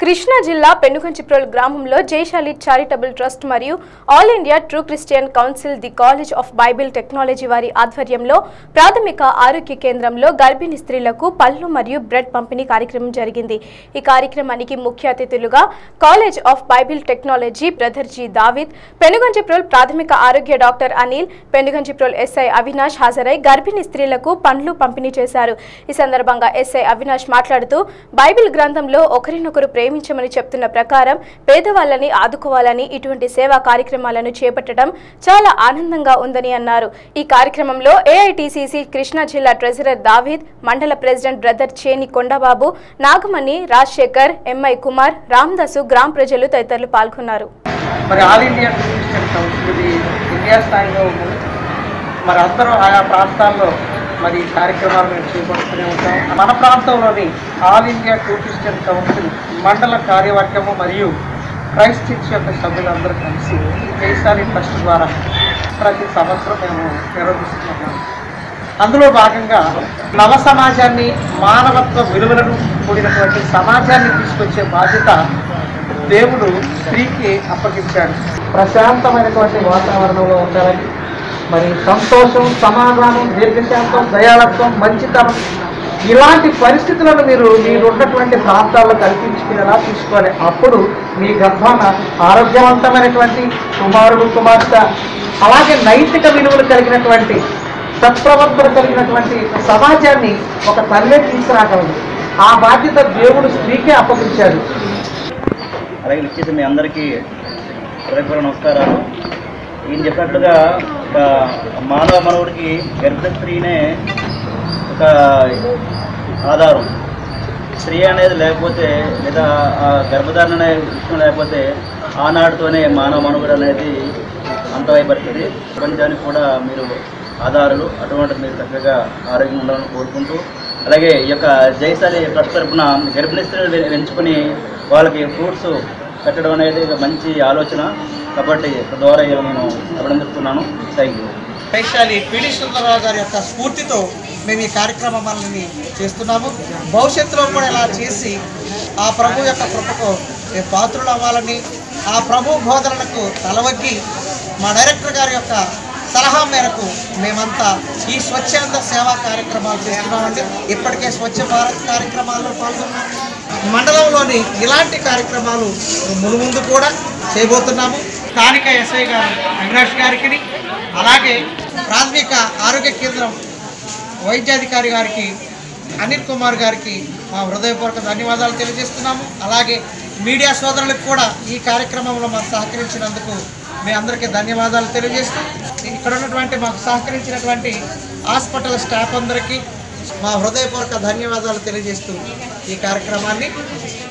కృష్ణా జిల్లా పెనుగంచిప్రోల్ గ్రామంలో Jaishali charitable trust మరియు all India true Christian council the college of Bible technology వారి ఆధ్వర్యంలో ప్రాథమిక ఆరోగ్య కేంద్రంలో గర్భిణీ స్త్రీలకు పళ్ళు మరియు బ్రెడ్ పంపిణీ కార్యక్రమం జరిగింది ఈ కార్యక్రమానికి ముఖ్య అతిథులుగా college of Bible technology brother G David Penuganchiprol ప్రాథమిక ఆరోగ్య డాక్టర్ అనిల్ పెనుగంచిప్రోల్ ఎస్ఐ అవినాష్ హాజరై గర్భిణీ స్త్రీలకు పండ్లు పంపిణీ చేశారు ఈ సందర్భంగా ఎస్ఐ అవినాష్ మాట్లాడుతూ బైబిల్ గ్రంథంలో ఒకరినొకరు ప్రేమించమని చెప్తున్న ప్రకారం పేదవాళ్ళని ఆదుకోవాలని ఇటువంటి సేవా కార్యక్రమాలను చేపట్టడం చాలా ఆనందంగా ఉందని అన్నారు ఈ కార్యక్రమంలో ఏఐటిసిసి కృష్ణా జిల్లా ట్రెజరర్ దావీద్ మండల president brother Cheni Kondababu Nagamani Rajasekhar MI Kumar Ramadasu గ్రామ ప్రజలు తదితరులు పాల్గొన్నారు మరి ఆల్ ఇండియా క్రిస్టియన్ కౌన్సిల్ ఇది ఇండియా స్థాయిలో ఉంది మరి అందరూ ఆయా ప్రాంతాల్లో మరి ఈ కార్యక్రమాలు మేము చేపడుతూనే ఉంటాం మన ప్రాంతంలోని all India true Christian council మండల కార్యవర్గము మరియు క్రైస్ట్ చర్చ్ యొక్క సభ్యులందరూ కలిసి దేశాలి ట్రస్ట్ ద్వారా ప్రతి సంవత్సరం మేము నిర్వహిస్తున్నాము అందులో భాగంగా నవ సమాజాన్ని మానవత్వ విలువలను కూడినటువంటి సమాజాన్ని తీసుకొచ్చే బాధ్యత దేవుడు స్త్రీకి అప్పగించాడు ప్రశాంతమైనటువంటి వాతావరణంలో ఉండాలని మరి సంతోషం సమాధానం దీర్ఘశాంతం దయాళత్వం మంచితనం ఇలాంటి పరిస్థితులను మీరు మీరు ఉన్నటువంటి ప్రాంతాల్లో కల్పించుకునేలా తీసుకోవాలి అప్పుడు మీ గర్భాన ఆరోగ్యవంతమైనటువంటి కుమారుడు కుమార్తె అలాగే నైతిక విలువలు కలిగినటువంటి సత్ప్రవర్తన కలిగినటువంటి సమాజాన్ని ఒక తల్లే తీసుకురాగలదు ఆ బాధ్యత దేవుడు స్త్రీకే అప్పగించాడు అలాగే ఇచ్చేసి మీ అందరికీ హృదయపూర్వక నమస్కారాలు ఈయన చెప్పినట్లుగా ఒక మానవ మనవుడికి గర్భిణ స్త్రీనే ఒక ఆధారం స్త్రీ అనేది లేకపోతే లేదా ఆ గర్భధారణ అనే విషయం లేకపోతే ఆనాడుతోనే మానవ మనుగడ అనేది అంతమైపడుతుంది ప్రపంచానికి కూడా మీరు ఆధారాలు అటువంటి మీరు చక్కగా ఆరోగ్యం ఉండాలని కోరుకుంటూ అలాగే ఈ యొక్క జైశాలి ట్రస్ట్ తరఫున గర్భిణీ స్త్రీలు వె- ఎంచుకొని వాళ్ళకి ఫ్రూట్స్ పెట్టడం అనేది ఒక మంచి ఆలోచన కాబట్టి ద్వారా నేను అభినందిస్తున్నాను thank you Vaishali PD Sundararao గారి యొక్క స్ఫూర్తితో మేము ఈ కార్యక్రమాలని చేస్తున్నాము భవిష్యత్తులో కూడా ఇలా చేసి ఆ ప్రభు యొక్క కృపకు మేము పాత్రులు అవ్వాలని ఆ ప్రభు బోధనలకు తలవగ్గి మా డైరెక్టర్ గారి యొక్క సలహా మేరకు మేమంతా ఈ స్వచ్ఛంద సేవా కార్యక్రమాలు చేస్తున్నామండి ఇప్పటికే స్వచ్ఛ భారత్ కార్యక్రమాల్లో పాల్గొన్నాం మండలంలోని ఇలాంటి కార్యక్రమాలు మునుముందు కూడా చేయబోతున్నాము స్థానిక ఎస్ఐ గారు అవినాష్ గారికి అలాగే ప్రాథమిక ఆరోగ్య కేంద్రం వైద్యాధికారి గారికి అనిల్ కుమార్ గారికి మా హృదయపూర్వక ధన్యవాదాలు తెలియజేస్తున్నాము అలాగే మీడియా సోదరులకు కూడా ఈ కార్యక్రమంలో మాకు సహకరించినందుకు మీ అందరికీ ధన్యవాదాలు తెలియజేస్తూ ఇక్కడ ఉన్నటువంటి మాకు సహకరించినటువంటి హాస్పిటల్ స్టాఫ్ అందరికీ మా హృదయపూర్వక ధన్యవాదాలు తెలియజేస్తూ ఈ కార్యక్రమాన్ని